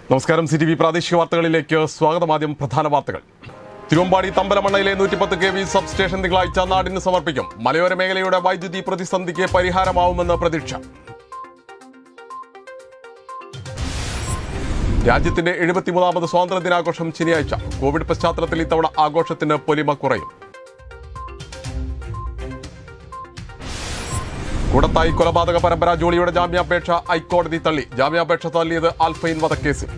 നമസ്കാരം C T V പ്രാദേശിക വാർത്തകളിലേക്ക് സ്വാഗതം ആദ്യം പ്രധാന വാർത്തകൾ തിരുവമ്പാടി തമ്പലമണ്ണയിലെ നൂറ്റിപ്പത്ത് കെ വി സബ് സ്റ്റേഷൻ തിങ്കളാഴ്ച നാടിന് സമർപ്പിക്കും മലയോര മേഖലയുടെ വൈദ്യുതി പ്രതിസന്ധിക്ക് പരിഹാരമാവുമെന്ന് പ്രതീക്ഷ രാജ്യത്തിന്റെ എഴുപത്തിമൂന്നാമത് സ്വാതന്ത്ര്യ ദിനാഘോഷം ശനിയാഴ്ച കോവിഡ് പശ്ചാത്തലത്തിൽ ഇത്തവണ ആഘോഷത്തിന് പൊലിമ കുറയും കൂടത്തായി കൊലപാതക പരമ്പര ജോളിയുടെ ജാമ്യാപേക്ഷ ഹൈക്കോടതി തള്ളി ജാമ്യാപേക്ഷ തള്ളിയത് ആൽഫൈൻ വധക്കേസിൽ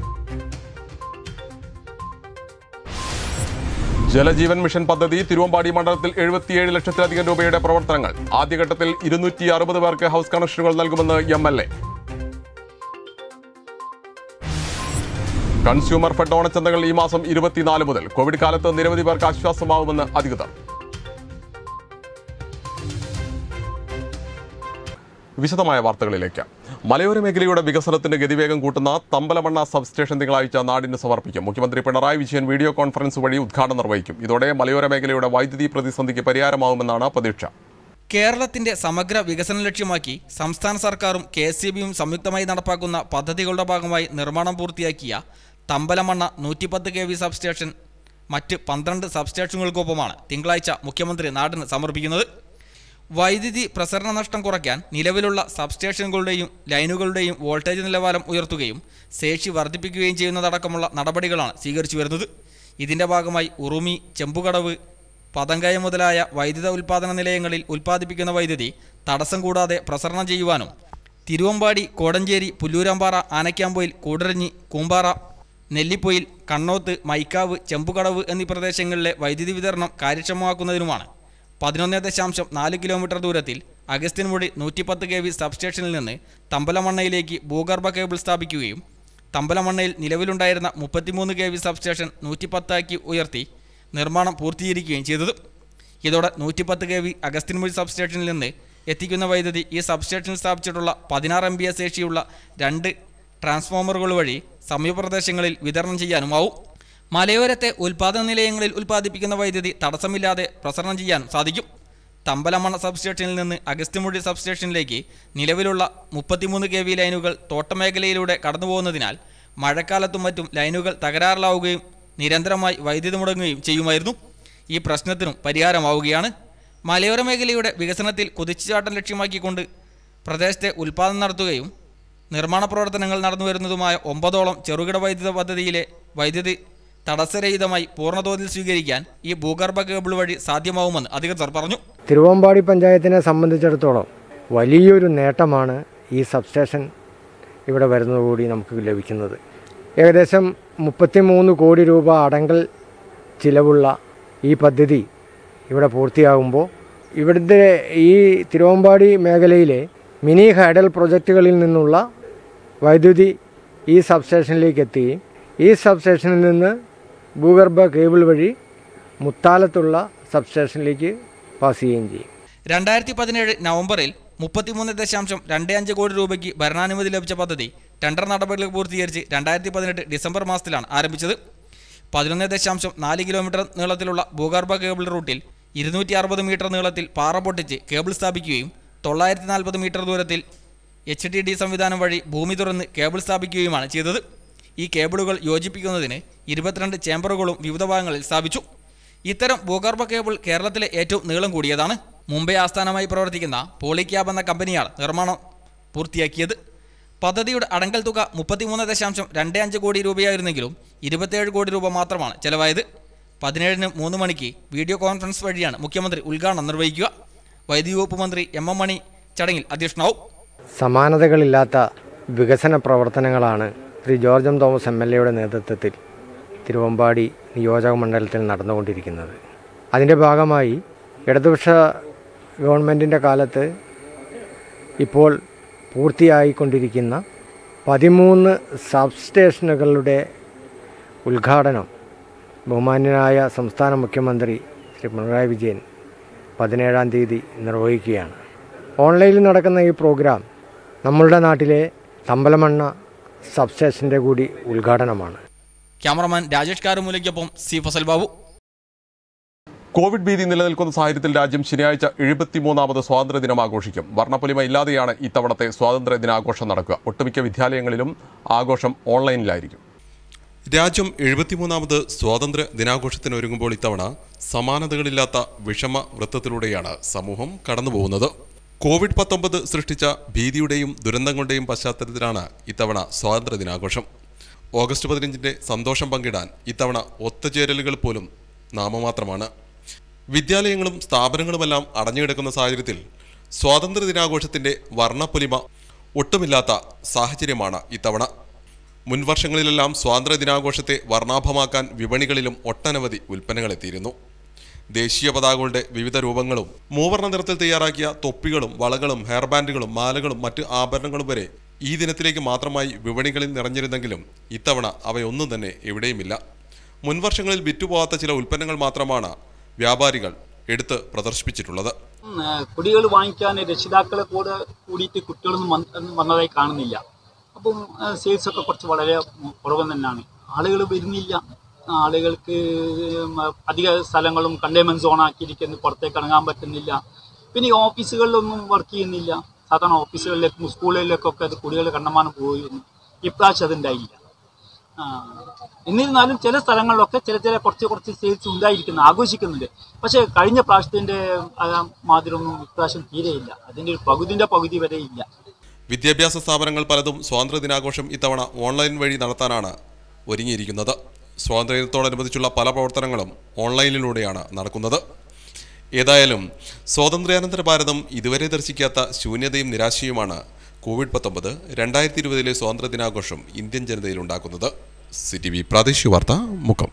ജലജീവൻ മിഷൻ പദ്ധതി തിരുവമ്പാടി മണ്ഡലത്തിൽ എഴുപത്തിയേഴ് ലക്ഷത്തിലധികം രൂപയുടെ പ്രവർത്തനങ്ങൾ ആദ്യഘട്ടത്തിൽ ഇരുന്നൂറ്റി അറുപത് പേർക്ക് ഹൗസ് കണക്ഷനുകൾ നൽകുമെന്ന് M L A consumer fed ഓണച്ചന്തകൾ ഈ മാസം ഇരുപത്തിനാല് മുതൽ കോവിഡ് കാലത്ത് നിരവധി പേർക്ക് ആശ്വാസമാവുമെന്ന് അധികൃതർ വിശദമായ വാർത്തകളിലേക്ക് മലയോര മേഖലയുടെ വികസനത്തിന്റെ ഗതിവേഗം കൂട്ടുന്ന തമ്പലമണ്ണ സബ് സ്റ്റേഷൻ തിങ്കളാഴ്ച നാടിന് സമർപ്പിക്കും മുഖ്യമന്ത്രി പിണറായി വിജയൻ വീഡിയോ കോൺഫറൻസ് വഴി ഉദ്ഘാടനം നിർവഹിക്കും ഇതോടെ മലയോര മേഖലയുടെ വൈദ്യുതി പ്രതിസന്ധിക്ക് പരിഹാരമാവുമെന്നാണ് പ്രതീക്ഷ കേരളത്തിന്റെ സമഗ്ര വികസനം ലക്ഷ്യമാക്കി സംസ്ഥാന സർക്കാരും കെ എസ് സി ബിയും സംയുക്തമായി നടപ്പാക്കുന്ന പദ്ധതികളുടെ ഭാഗമായി നിർമ്മാണം പൂർത്തിയാക്കിയ തമ്പലമണ്ണ നൂറ്റിപ്പത്ത് കെ വി സബ് സ്റ്റേഷൻ മറ്റ് പന്ത്രണ്ട് സബ് സ്റ്റേഷനുകൾക്കൊപ്പമാണ് തിങ്കളാഴ്ച മുഖ്യമന്ത്രി നാടിന് സമർപ്പിക്കുന്നത് വൈദ്യുതി പ്രസരണ നഷ്ടം കുറയ്ക്കാൻ നിലവിലുള്ള സബ് സ്റ്റേഷനുകളുടെയും ലൈനുകളുടെയും വോൾട്ടേജ് നിലവാരം ഉയർത്തുകയും ശേഷി വർദ്ധിപ്പിക്കുകയും ചെയ്യുന്നതടക്കമുള്ള നടപടികളാണ് സ്വീകരിച്ചു വരുന്നത് ഇതിന്റെ ഭാഗമായി ഉറുമി ചെമ്പുകടവ് പതങ്കയ മുതലായ വൈദ്യുത ഉൽപ്പാദന നിലയങ്ങളിൽ ഉൽപ്പാദിപ്പിക്കുന്ന വൈദ്യുതി തടസ്സം കൂടാതെ പ്രസരണം ചെയ്യുവാനും തിരുവമ്പാടി കോടഞ്ചേരി പുല്ലൂരാമ്പാറ ആനക്കാമ്പൊയിൽ കൂടരഞ്ഞി കൂമ്പാറ നെല്ലിപ്പൊയിൽ കണ്ണോത്ത് മൈക്കാവ് ചെമ്പുകടവ് എന്നീ പ്രദേശങ്ങളിലെ വൈദ്യുതി വിതരണം കാര്യക്ഷമമാക്കുന്നതിനുമാണ് പതിനൊന്ന് ദശാംശം നാല് കിലോമീറ്റർ ദൂരത്തിൽ അഗസ്ത്യൻമുടി നൂറ്റിപ്പത്ത് കെ വി സബ്സ്റ്റേഷനിൽ നിന്ന് തമ്പലമണ്ണയിലേക്ക് ഭൂഗർഭ കേബിൾ സ്ഥാപിക്കുകയും തമ്പലമണ്ണയിൽ നിലവിലുണ്ടായിരുന്ന മുപ്പത്തിമൂന്ന് കെ വി സബ്സ്റ്റേഷൻ നൂറ്റിപ്പത്താക്കി ഉയർത്തി നിർമ്മാണം പൂർത്തീകരിക്കുകയും ചെയ്തത് ഇതോടെ നൂറ്റിപ്പത്ത് കെ വി അഗസ്ത്യൻമുടി സബ്സ്റ്റേഷനിൽ നിന്ന് എത്തിക്കുന്ന വൈദ്യുതി ഈ സബ്സ്റ്റേഷനിൽ സ്ഥാപിച്ചിട്ടുള്ള പതിനാറ് എം ബി എസ് ശേഷിയുള്ള രണ്ട് ട്രാൻസ്ഫോമറുകൾ വഴി സമീപ പ്രദേശങ്ങളിൽ വിതരണം ചെയ്യാനുമാവും മലയോരത്തെ ഉൽപ്പാദന നിലയങ്ങളിൽ ഉൽപ്പാദിപ്പിക്കുന്ന വൈദ്യുതി തടസ്സമില്ലാതെ പ്രസരണം ചെയ്യാൻ സാധിക്കും തമ്പലമണ്ണ സബ്സ്റ്റേഷനിൽ നിന്ന് അഗസ്ത്യമൊഴി സബ്സ്റ്റേഷനിലേക്ക് നിലവിലുള്ള മുപ്പത്തിമൂന്ന് കെ വി ലൈനുകൾ തോട്ടമേഖലയിലൂടെ കടന്നുപോകുന്നതിനാൽ മഴക്കാലത്തും മറ്റും ലൈനുകൾ തകരാറിലാവുകയും നിരന്തരമായി വൈദ്യുതി മുടങ്ങുകയും ചെയ്യുമായിരുന്നു ഈ പ്രശ്നത്തിനും പരിഹാരമാവുകയാണ് മലയോര മേഖലയുടെ വികസനത്തിൽ കുതിച്ചുചാട്ടം ലക്ഷ്യമാക്കിക്കൊണ്ട് പ്രദേശത്തെ ഉൽപ്പാദനം നടത്തുകയും നിർമ്മാണ പ്രവർത്തനങ്ങൾ നടന്നുവരുന്നതുമായ ഒമ്പതോളം ചെറുകിട വൈദ്യുത പദ്ധതിയിലെ വൈദ്യുതി തടസ്സരഹിതമായി പൂർണ്ണതോതിൽ സ്വീകരിക്കാൻ ഈ ഭൂഗർഭ കേബിൾ വഴി സാധ്യമാവുമെന്ന് അധികൃതർ പറഞ്ഞു തിരുവമ്പാടി പഞ്ചായത്തിനെ സംബന്ധിച്ചിടത്തോളം വലിയൊരു നേട്ടമാണ് ഈ സബ്സ്റ്റേഷൻ ഇവിടെ വരുന്നതുകൂടി നമുക്ക് ലഭിക്കുന്നത് ഏകദേശം മുപ്പത്തിമൂന്ന് കോടി രൂപ അടങ്കൽ ചിലവുള്ള ഈ പദ്ധതി ഇവിടെ പൂർത്തിയാകുമ്പോൾ ഇവിടുത്തെ ഈ തിരുവമ്പാടി മേഖലയിലെ മിനി ഹൈഡൽ പ്രൊജക്റ്റുകളിൽ നിന്നുള്ള വൈദ്യുതി ഈ സബ്സ്റ്റേഷനിലേക്ക് എത്തുകയും ഈ സബ്സ്റ്റേഷനിൽ നിന്ന് ഭൂഗർഭ കേബിൾ വഴി മുത്താലത്തുള്ള സബ്സ്റ്റേഷനിലേക്ക് പാസ് ചെയ്യുകയും ചെയ്യും രണ്ടായിരത്തി പതിനേഴ് നവംബറിൽ മുപ്പത്തിമൂന്ന് ദശാംശം രണ്ട് അഞ്ച് കോടി രൂപയ്ക്ക് ഭരണാനുമതി ലഭിച്ച പദ്ധതി ടെൻഡർ നടപടികൾ പൂർത്തീകരിച്ച് രണ്ടായിരത്തി പതിനെട്ട് ഡിസംബർ മാസത്തിലാണ് ആരംഭിച്ചത് പതിനൊന്ന് ദശാംശം നാല് കിലോമീറ്റർ നീളത്തിലുള്ള ഭൂഗർഭ കേബിൾ റൂട്ടിൽ ഇരുന്നൂറ്റി അറുപത് മീറ്റർ നീളത്തിൽ പാറ പൊട്ടിച്ച് കേബിൾ സ്ഥാപിക്കുകയും തൊള്ളായിരത്തി നാൽപ്പത് മീറ്റർ ദൂരത്തിൽ എച്ച് ടി ഡി സംവിധാനം വഴി ഭൂമി തുറന്ന് കേബിൾ സ്ഥാപിക്കുകയുമാണ് ചെയ്തത് ഈ കേബിളുകൾ യോജിപ്പിക്കുന്നതിന് ഇരുപത്തിരണ്ട് ചേംബറുകളും വിവിധ ഭാഗങ്ങളിൽ സ്ഥാപിച്ചു ഇത്തരം ഭൂഗർഭ കേബിൾ കേരളത്തിലെ ഏറ്റവും നീളം കൂടിയതാണ് മുംബൈ ആസ്ഥാനമായി പ്രവർത്തിക്കുന്ന പോളിക്യാബ് എന്ന കമ്പനിയാണ് നിർമ്മാണം പൂർത്തിയാക്കിയത് പദ്ധതിയുടെ അടങ്കൽ തുക മുപ്പത്തിമൂന്ന് ദശാംശം രണ്ട് അഞ്ച് കോടി രൂപയായിരുന്നെങ്കിലും ഇരുപത്തിയേഴ് കോടി രൂപ മാത്രമാണ് ചെലവായത് പതിനേഴിന് മൂന്ന് മണിക്ക് വീഡിയോ കോൺഫറൻസ് വഴിയാണ് മുഖ്യമന്ത്രി ഉദ്ഘാടനം നിർവഹിക്കുക വൈദ്യുതി വകുപ്പ് മന്ത്രി എം എം മണി ചടങ്ങിൽ അധ്യക്ഷനാവും സമാനതകളില്ലാത്ത വികസന പ്രവർത്തനങ്ങളാണ് Shri George M Thomas M L എയുടെ നേതൃത്വത്തിൽ തിരുവമ്പാടി നിയോജക മണ്ഡലത്തിൽ നടന്നുകൊണ്ടിരിക്കുന്നത് അതിൻ്റെ ഭാഗമായി ഇടതുപക്ഷ ഗവൺമെൻറ്റിൻ്റെ കാലത്ത് ഇപ്പോൾ പൂർത്തിയായിക്കൊണ്ടിരിക്കുന്ന പതിമൂന്ന് സബ് സ്റ്റേഷനുകളുടെ ഉദ്ഘാടനം ബഹുമാന്യനായ സംസ്ഥാന മുഖ്യമന്ത്രി ശ്രീ പിണറായി വിജയൻ പതിനേഴാം തീയതി നിർവഹിക്കുകയാണ് ഓൺലൈനിൽ നടക്കുന്ന ഈ പ്രോഗ്രാം നമ്മളുടെ നാട്ടിലെ തമ്പലമണ്ണ സബ് സ്റ്റേഷൻ്റെ കൂടി ഉദ്ഘാടനമാണ് ക്യാമറമാൻ രാജേഷ് കാരുമൂലയ്ക്കൊപ്പം സി ഫസൽ ബാബു കോവിഡ് ഭീതി നിലനിൽക്കുന്ന സാഹചര്യത്തിൽ രാജ്യം ശനിയാഴ്ച എഴുപത്തിമൂന്നാമത് സ്വാതന്ത്ര്യ ദിനം ആഘോഷിക്കും വർണ്ണപ്പൊലിമ ഇല്ലാതെയാണ് ഇത്തവണത്തെ സ്വാതന്ത്ര്യ ദിനാഘോഷം നടക്കുക ഒട്ടുമിക്ക വിദ്യാലയങ്ങളിലും ആഘോഷം ഓൺലൈനിലായിരിക്കും രാജ്യം എഴുപത്തിമൂന്നാമത് സ്വാതന്ത്ര്യ ദിനാഘോഷത്തിന് ഒരുങ്ങുമ്പോൾ ഇത്തവണ സമാനതകളില്ലാത്ത വിഷമ വൃത്തത്തിലൂടെയാണ് സമൂഹം കടന്നുപോകുന്നത് കോവിഡ് പത്തൊമ്പത് സൃഷ്ടിച്ച ഭീതിയുടെയും ദുരന്തങ്ങളുടെയും പശ്ചാത്തലത്തിലാണ് ഇത്തവണ സ്വാതന്ത്ര്യ ദിനാഘോഷം ഓഗസ്റ്റ് പതിനഞ്ചിന്റെ സന്തോഷം പങ്കിടാൻ ഇത്തവണ ഒത്തുചേരലുകൾ പോലും നാമമാത്രമാണ് വിദ്യാലയങ്ങളും സ്ഥാപനങ്ങളുമെല്ലാം അടഞ്ഞുകിടക്കുന്ന സാഹചര്യത്തിൽ സ്വാതന്ത്ര്യ ദിനാഘോഷത്തിന്റെ വർണ്ണപ്പൊലിമ ഒട്ടുമില്ലാത്ത സാഹചര്യമാണ് ഇത്തവണ മുൻവർഷങ്ങളിലെല്ലാം സ്വാതന്ത്ര്യ ദിനാഘോഷത്തെ വർണ്ണാഭമാക്കാൻ വിപണികളിലും ഒട്ടനവധി ഉൽപ്പന്നങ്ങൾ എത്തിയിരുന്നു ദേശീയ പതാകകളുടെ വിവിധ രൂപങ്ങളും മൂവർണ്ണ നിറത്തിൽ തയ്യാറാക്കിയ തൊപ്പികളും വളകളും ഹെയർ ബാൻഡുകളും മാലകളും മറ്റ് ആഭരണങ്ങളും വരെ ഈ ദിനത്തിലേക്ക് മാത്രമായി വിപണികളിൽ നിറഞ്ഞിരുന്നെങ്കിലും ഇത്തവണ അവയൊന്നും തന്നെ എവിടെയുമില്ല മുൻവർഷങ്ങളിൽ വിറ്റുപോകാത്ത ചില ഉൽപ്പന്നങ്ങൾ മാത്രമാണ് വ്യാപാരികൾ എടുത്ത് പ്രദർശിപ്പിച്ചിട്ടുള്ളത് കുടികൾ വാങ്ങിക്കാൻ രക്ഷിതാക്കളെ കൂടെ കൂടിയിട്ട് കുട്ടികളൊന്നും വന്ന് വന്നതായി കാണുന്നില്ല അപ്പം സെയിൽസ് ഒക്കെ കുറച്ച് വളരെ കുറവ് തന്നെയാണ് ആളുകൾ വരുന്നില്ല ആളുകൾക്ക് അധിക സ്ഥലങ്ങളും കണ്ടെയ്ൻമെന്റ് സോൺ ആക്കിയിരിക്കുന്നു പുറത്തേക്ക് ഇറങ്ങാൻ പറ്റുന്നില്ല പിന്നെ ഈ ഓഫീസുകളിലൊന്നും വർക്ക് ചെയ്യുന്നില്ല സാധാരണ ഓഫീസുകളിലേക്കും സ്കൂളുകളിലേക്കൊക്കെ അത് കുടികൾ കണ്ടമാനം പോയിരുന്നു ഇപ്രാവശ്യം അതുണ്ടായില്ല ആ, എന്നിരുന്നാലും ചില സ്ഥലങ്ങളിലൊക്കെ ചില ചില കുറച്ച് കുറച്ച് സെയിൽസ് ഉണ്ടായിരിക്കുന്നു ആഘോഷിക്കുന്നുണ്ട് പക്ഷേ കഴിഞ്ഞ പ്രാവശ്യത്തിന്റെ ആ മാതിരൊന്നും ഇപ്രാവശ്യം തീരെയില്ല അതിന്റെ ഒരു പകുതിന്റെ പകുതി വരെ ഇല്ല വിദ്യാഭ്യാസ സ്ഥാപനങ്ങൾ പലതും സ്വാതന്ത്ര്യ ദിനാഘോഷം ഇത്തവണ ഓൺലൈൻ വഴി നടത്താനാണ് ഒരുങ്ങിയിരിക്കുന്നത് സ്വാതന്ത്ര്യത്തോടനുബന്ധിച്ചുള്ള പല പ്രവർത്തനങ്ങളും ഓൺലൈനിലൂടെയാണ് നടക്കുന്നത് ഏതായാലും സ്വാതന്ത്ര്യാനന്തര ഭാരതം ഇതുവരെ ദർശിക്കാത്ത ശൂന്യതയും നിരാശയുമാണ് കോവിഡ് പത്തൊമ്പത് രണ്ടായിരത്തി ഇരുപതിലെ സ്വാതന്ത്ര്യ ദിനാഘോഷം ഇന്ത്യൻ ജനതയിൽ ഉണ്ടാക്കുന്നത് സി ടി വി പ്രാദേശിക വാർത്ത മുഖം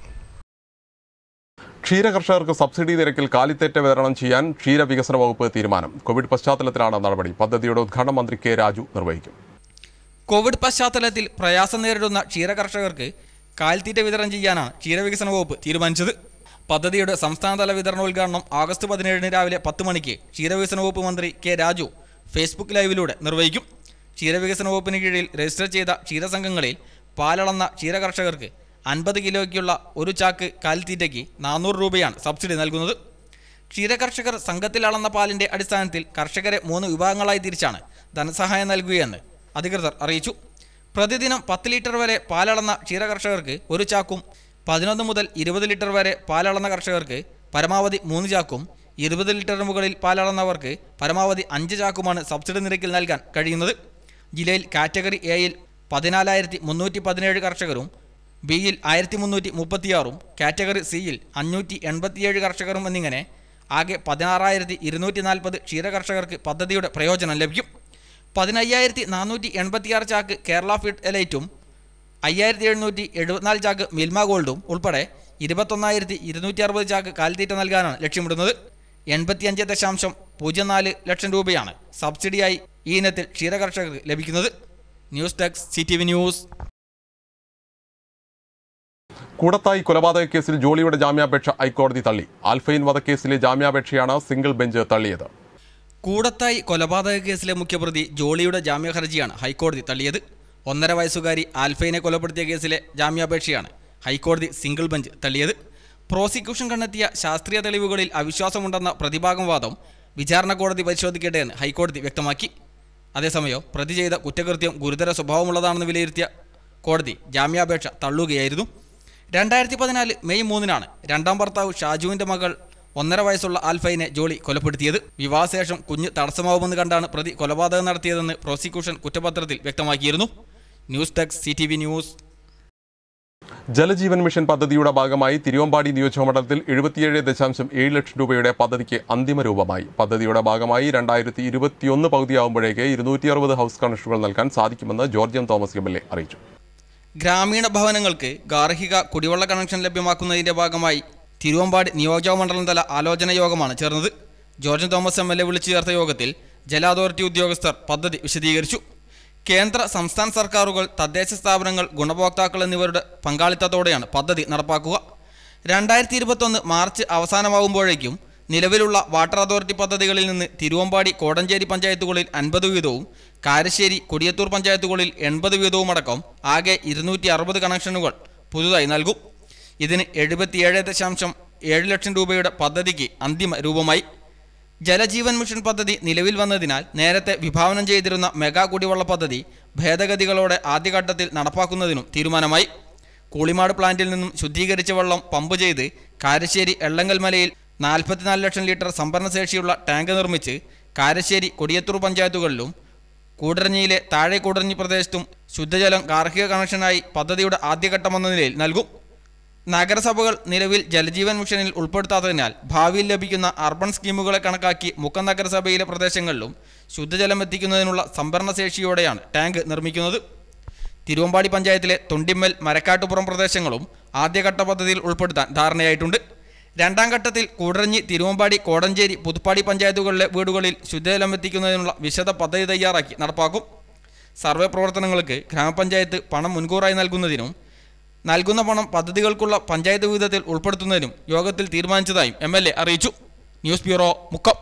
ക്ഷീരകർഷകർക്ക് സബ്സിഡി നിരക്കിൽ കാലിത്തേറ്റ വിതരണം ചെയ്യാൻ ക്ഷീരവികസന വകുപ്പ് തീരുമാനം കോവിഡ് പശ്ചാത്തലത്തിലാണ് നടപടി പദ്ധതിയുടെ ഉദ്ഘാടനം മന്ത്രി കെ രാജു നിർവഹിക്കും കോവിഡ് പശ്ചാത്തലത്തിൽ പ്രയാസം നേരിടുന്ന ക്ഷീരകർഷകർക്ക് കാൽത്തീറ്റ വിതരണം ചെയ്യാനാണ് ക്ഷീരവികസന വകുപ്പ് തീരുമാനിച്ചത് പദ്ധതിയുടെ സംസ്ഥാനതല വിതരണോദ്ഘാടനം ആഗസ്റ്റ് പതിനേഴിന് രാവിലെ പത്ത് മണിക്ക് ക്ഷീരവികസന വകുപ്പ് മന്ത്രി കെ രാജു ഫേസ്ബുക്ക് ലൈവിലൂടെ നിർവഹിക്കും ക്ഷീരവികസന വകുപ്പിന് കീഴിൽ രജിസ്റ്റർ ചെയ്ത ക്ഷീരസംഘങ്ങളിൽ പാലളന്ന ക്ഷീരകർഷകർക്ക് അൻപത് കിലോയ്ക്കുള്ള ഒരു ചാക്ക് കാലിത്തീറ്റയ്ക്ക് നാനൂറ് രൂപയാണ് സബ്സിഡി നൽകുന്നത് ക്ഷീരകർഷകർ സംഘത്തിൽ അളന്ന പാലിന്റെ അടിസ്ഥാനത്തിൽ കർഷകരെ മൂന്ന് വിഭാഗങ്ങളായി തിരിച്ചാണ് ധനസഹായം നൽകുകയെന്ന് അധികൃതർ അറിയിച്ചു പ്രതിദിനം പത്ത് ലിറ്റർ വരെ പാലളന്ന ക്ഷീരകർഷകർക്ക് ഒരു ചാക്കും പതിനൊന്ന് മുതൽ ഇരുപത് ലിറ്റർ വരെ പാലളന്ന കർഷകർക്ക് പരമാവധി മൂന്ന് ചാക്കും ഇരുപത് ലിറ്ററിന് മുകളിൽ പാലളന്നവർക്ക് പരമാവധി അഞ്ച് ചാക്കുമാണ് സബ്സിഡി നിരക്കിൽ നൽകാൻ കഴിയുന്നത് ജില്ലയിൽ കാറ്റഗറി എയിൽ പതിനാലായിരത്തി മുന്നൂറ്റി പതിനേഴ് കർഷകരും ബിയിൽ ആയിരത്തി മുന്നൂറ്റി മുപ്പത്തിയാറും കാറ്റഗറി സിയിൽ അഞ്ഞൂറ്റി എൺപത്തിയേഴ് കർഷകരും എന്നിങ്ങനെ ആകെ പതിനാറായിരത്തി ഇരുന്നൂറ്റി നാൽപ്പത് ക്ഷീരകർഷകർക്ക് പദ്ധതിയുടെ പ്രയോജനം ലഭിക്കും പതിനയ്യായിരത്തി നാനൂറ്റി എൺപത്തിയാറ് ചാക്ക് കേരള ഫീഡ് എലൈറ്റും അയ്യായിരത്തി എഴുന്നൂറ്റി എഴുപത്തിനാല് ചാക്ക് മിൽമ ഗോൾഡും ഉൾപ്പെടെ ഇരുപത്തൊന്നായിരത്തി ഇരുന്നൂറ്റി അറുപത് ചാക്ക് കാലിത്തീറ്റ നൽകാനാണ് ലക്ഷ്യമിടുന്നത് എൺപത്തിയഞ്ച് ദശാംശം പൂജ്യം നാല് ലക്ഷം രൂപയാണ് സബ്സിഡിയായി ഈ ഇനത്തിൽ ക്ഷീരകർഷകർക്ക് ലഭിക്കുന്നത് news desk C T V news Koodathai കൊലപാതക കേസിൽ ജോളിയുടെ ജാമ്യാപേക്ഷ ഹൈക്കോടതി തള്ളി ആൽഫൈൻ വധക്കേസിലെ ജാമ്യാപേക്ഷയാണ് സിംഗിൾ ബെഞ്ച് തള്ളിയത് കൂടത്തായി കൊലപാതക കേസിലെ മുഖ്യപ്രതി ജോളിയുടെ ജാമ്യ ഹർജിയാണ് ഹൈക്കോടതി തള്ളിയത് ഒന്നര വയസ്സുകാരി ആൽഫൈനെ കൊലപ്പെടുത്തിയ കേസിലെ ജാമ്യാപേക്ഷയാണ് ഹൈക്കോടതി സിംഗിൾ ബെഞ്ച് തള്ളിയത് പ്രോസിക്യൂഷൻ കണ്ടെത്തിയ ശാസ്ത്രീയ തെളിവുകളിൽ അവിശ്വാസമുണ്ടെന്ന പ്രതിഭാഗം വാദം വിചാരണ കോടതി പരിശോധിക്കട്ടെ എന്ന് ഹൈക്കോടതി വ്യക്തമാക്കി അതേസമയം പ്രതി ചെയ്ത കുറ്റകൃത്യം ഗുരുതര സ്വഭാവമുള്ളതാണെന്ന് വിലയിരുത്തിയ കോടതി ജാമ്യാപേക്ഷ തള്ളുകയായിരുന്നു രണ്ടായിരത്തി പതിനാല് മെയ് മൂന്നിനാണ് രണ്ടാം ഭർത്താവ് ഷാജുവിന്റെ മകൾ ഒന്നര വയസ്സുള്ള ആൽഫൈനെ ജോളി കൊലപ്പെടുത്തിയത് വിവാഹശേഷം കുഞ്ഞ് തടസ്സമാവുമെന്ന് കണ്ടാണ് പ്രതി കൊലപാതകം നടത്തിയതെന്ന് പ്രോസിക്യൂഷൻ കുറ്റപത്രത്തിൽ വ്യക്തമാക്കിയിരുന്നു news desk C news Jal Jeevan mission പദ്ധതിയുടെ ഭാഗമായി തിരുവമ്പാടി നിയോജകമണ്ഡലത്തിൽ എഴുപത്തിയേഴ് ദശാംശം ഏഴ് ലക്ഷം രൂപയുടെ പദ്ധതിക്ക് അന്തിമ രൂപമായി പദ്ധതിയുടെ ഭാഗമായി രണ്ടായിരത്തി ഇരുപത്തിയൊന്ന് പകുതിയാകുമ്പോഴേക്ക് ഇരുന്നൂറ്റി അറുപത് ഹൗസ് കണക്ഷനുകൾ നൽകാൻ സാധിക്കുമെന്ന് George M Thomas M L A അറിയിച്ചു ഗ്രാമീണ ഭവനങ്ങൾക്ക് ഗാർഹിക കുടിവെള്ള കണക്ഷൻ ലഭ്യമാക്കുന്നതിന്റെ ഭാഗമായി തിരുവമ്പാടി നിയോജകമണ്ഡലം തല ആലോചന യോഗമാണ് ചേർന്നത് George Thomas M L A വിളിച്ചു ചേർത്ത യോഗത്തിൽ ജല അതോറിറ്റി ഉദ്യോഗസ്ഥർ പദ്ധതി വിശദീകരിച്ചു കേന്ദ്ര സംസ്ഥാന സർക്കാരുകൾ തദ്ദേശ സ്ഥാപനങ്ങൾ ഗുണഭോക്താക്കൾ എന്നിവരുടെ പങ്കാളിത്തത്തോടെയാണ് പദ്ധതി നടപ്പാക്കുക രണ്ടായിരത്തി ഇരുപത്തൊന്ന് മാർച്ച് അവസാനമാകുമ്പോഴേക്കും നിലവിലുള്ള വാട്ടർ അതോറിറ്റി പദ്ധതികളിൽ നിന്ന് തിരുവമ്പാടി കോടഞ്ചേരി പഞ്ചായത്തുകളിൽ അൻപത് വീതവും കാരശ്ശേരി കൊടിയത്തൂർ പഞ്ചായത്തുകളിൽ എൺപത് വീതവും അടക്കം ആകെ ഇരുന്നൂറ്റി അറുപത് കണക്ഷനുകൾ പുതുതായി നൽകും ഇതിന് എഴുപത്തിയേഴ് ദശാംശം ഏഴ് ലക്ഷം രൂപയുടെ പദ്ധതിക്ക് അന്തിമ രൂപമായി ജലജീവൻ മിഷൻ പദ്ധതി നിലവിൽ വന്നതിനാൽ നേരത്തെ വിഭാവനം ചെയ്തിരുന്ന മെഗാ കുടിവെള്ള പദ്ധതി ഭേദഗതികളോടെ ആദ്യഘട്ടത്തിൽ നടപ്പാക്കുന്നതിനും തീരുമാനമായി കൂളിമാട് പ്ലാന്റിൽ നിന്നും ശുദ്ധീകരിച്ച വെള്ളം പമ്പ് ചെയ്ത് കാരശ്ശേരി എള്ളങ്കൽ മലയിൽ നാൽപ്പത്തിനാല് ലക്ഷം ലിറ്റർ സംഭരണശേഷിയുള്ള ടാങ്ക് നിർമ്മിച്ച് കാരശ്ശേരി കൊടിയത്തൂർ പഞ്ചായത്തുകളിലും കൂടരഞ്ഞിയിലെ താഴെ കൂടരഞ്ഞി പ്രദേശത്തും ശുദ്ധജലം ഗാർഹിക കണക്ഷനായി പദ്ധതിയുടെ ആദ്യഘട്ടമെന്ന നിലയിൽ നൽകും നഗരസഭകൾ നിലവിൽ ജലജീവൻ മിഷനിൽ ഉൾപ്പെടുത്താത്തതിനാൽ ഭാവിയിൽ ലഭിക്കുന്ന അർബൻ സ്കീമുകളെ കണക്കാക്കി മുക്കം നഗരസഭയിലെ പ്രദേശങ്ങളിലും ശുദ്ധജലം എത്തിക്കുന്നതിനുള്ള സംഭരണശേഷിയോടെയാണ് ടാങ്ക് നിർമ്മിക്കുന്നത് തിരുവമ്പാടി പഞ്ചായത്തിലെ തൊണ്ടിമ്മൽ മരക്കാട്ടുപുറം പ്രദേശങ്ങളും ആദ്യഘട്ട പദ്ധതിയിൽ ഉൾപ്പെടുത്താൻ ധാരണയായിട്ടുണ്ട് രണ്ടാം ഘട്ടത്തിൽ കൂടരഞ്ഞി തിരുവമ്പാടി കോടഞ്ചേരി പുതുപ്പാടി പഞ്ചായത്തുകളിലെ വീടുകളിൽ ശുദ്ധജലം എത്തിക്കുന്നതിനുള്ള വിശദ പദ്ധതി തയ്യാറാക്കി നടപ്പാക്കും സർവേ പ്രവർത്തനങ്ങൾക്ക് ഗ്രാമപഞ്ചായത്ത് പണം മുൻകൂറായി നൽകുന്നതിനും നൽകുന്ന പണം പദ്ധതികൾക്കുള്ള പഞ്ചായത്ത് വിഹിതത്തിൽ ഉൾപ്പെടുത്തുന്നതിനും യോഗത്തിൽ തീരുമാനിച്ചതായും എം അറിയിച്ചു ന്യൂസ് ബ്യൂറോ മുക്കം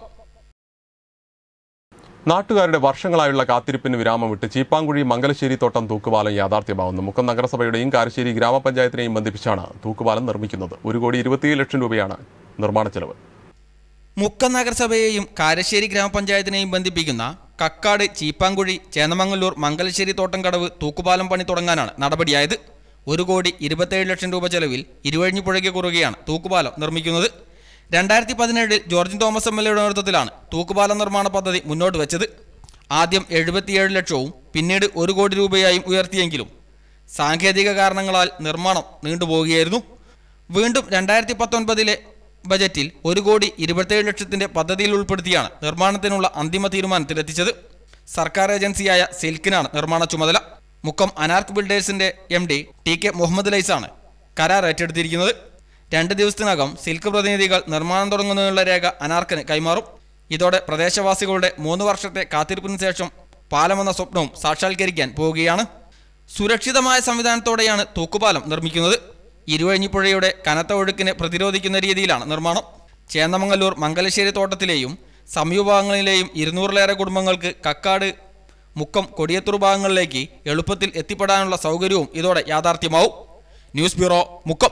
നാട്ടുകാരുടെ വർഷങ്ങളായുള്ള കാത്തിരിപ്പിന് വിരാമം വിട്ട് ചീപ്പാങ്കുഴി മംഗലശ്ശേരി തോട്ടം തൂക്കുപാലം യാഥാർത്ഥ്യമാവുന്നു മുക്കം നഗരസഭയുടെയും കാരശ്ശേരി ഗ്രാമപഞ്ചായത്തിനെയും ബന്ധിപ്പിച്ചാണ് തൂക്കുപാലം നിർമ്മിക്കുന്നത് ഒരു കോടി ഇരുപത്തിയേഴ് ലക്ഷം രൂപയാണ് നിർമ്മാണ ചെലവ് മുക്കം നഗരസഭയെയും കാരശ്ശേരി ഗ്രാമപഞ്ചായത്തിനെയും ബന്ധിപ്പിക്കുന്ന കക്കാട് ചീപ്പാങ്കുഴി ചേന്നമംഗല്ലൂർ മംഗലശ്ശേരി തോട്ടംകടവ് തൂക്കുപാലം പണി തുടങ്ങാനാണ് നടപടിയായത് ഒരു കോടി ഇരുപത്തേഴ് ലക്ഷം രൂപ ചെലവിൽ ഇരുവഴിഞ്ഞിപ്പുഴയ്ക്ക് കുറുകെയാണ് തൂക്കുപാലം നിർമ്മിക്കുന്നത് രണ്ടായിരത്തി പതിനേഴിൽ ജോർജ് തോമസ് എം എൽ എയുടെ നേതൃത്വത്തിലാണ് തൂക്കുപാലം നിർമ്മാണ പദ്ധതി മുന്നോട്ട് വെച്ചത് ആദ്യം എഴുപത്തിയേഴ് ലക്ഷവും പിന്നീട് ഒരു കോടി രൂപയായും ഉയർത്തിയെങ്കിലും സാങ്കേതിക കാരണങ്ങളാൽ നിർമ്മാണം നീണ്ടുപോവുകയായിരുന്നു വീണ്ടും രണ്ടായിരത്തി പത്തൊൻപതിലെ ബജറ്റിൽ ഒരു കോടി ഇരുപത്തേഴ് ലക്ഷത്തിന്റെ പദ്ധതിയിൽ ഉൾപ്പെടുത്തിയാണ് നിർമ്മാണത്തിനുള്ള അന്തിമ തീരുമാനത്തിലെത്തിച്ചത് സർക്കാർ ഏജൻസിയായ സിൽക്കിനാണ് നിർമ്മാണ ചുമതല മുക്കം അനാർക്ക് ബിൽഡേഴ്സിന്റെ M D T K Muhammad ലൈസാണ് കരാർ ഏറ്റെടുത്തിരിക്കുന്നത് രണ്ട് ദിവസത്തിനകം സിൽക്ക് പ്രതിനിധികൾ നിർമ്മാണം തുടങ്ങുന്നതിനുള്ള രേഖ അനാർക്കിന് കൈമാറും ഇതോടെ പ്രദേശവാസികളുടെ മൂന്ന് വർഷത്തെ കാത്തിരിപ്പിന് ശേഷം പാലമെന്ന സ്വപ്നവും സാക്ഷാത്കരിക്കാൻ പോവുകയാണ് സുരക്ഷിതമായ സംവിധാനത്തോടെയാണ് തൂക്കുപാലം നിർമ്മിക്കുന്നത് ഇരുവഴിഞ്ഞിപ്പുഴയുടെ കനത്ത ഒഴുക്കിനെ പ്രതിരോധിക്കുന്ന രീതിയിലാണ് നിർമ്മാണം ചേന്നമംഗല്ലൂർ മംഗലശ്ശേരി തോട്ടത്തിലെയും സമീപഭാഗങ്ങളിലെയും ഇരുന്നൂറിലേറെ കുടുംബങ്ങൾക്ക് കക്കാട് മുക്കം കൊടിയത്തൂർ ഭാഗങ്ങളിലേക്ക് എളുപ്പത്തിൽ എത്തിപ്പെടാനുള്ള സൗകര്യവും ഇതോടെ യാഥാർത്ഥ്യമാവും ന്യൂസ് ബ്യൂറോ മുക്കം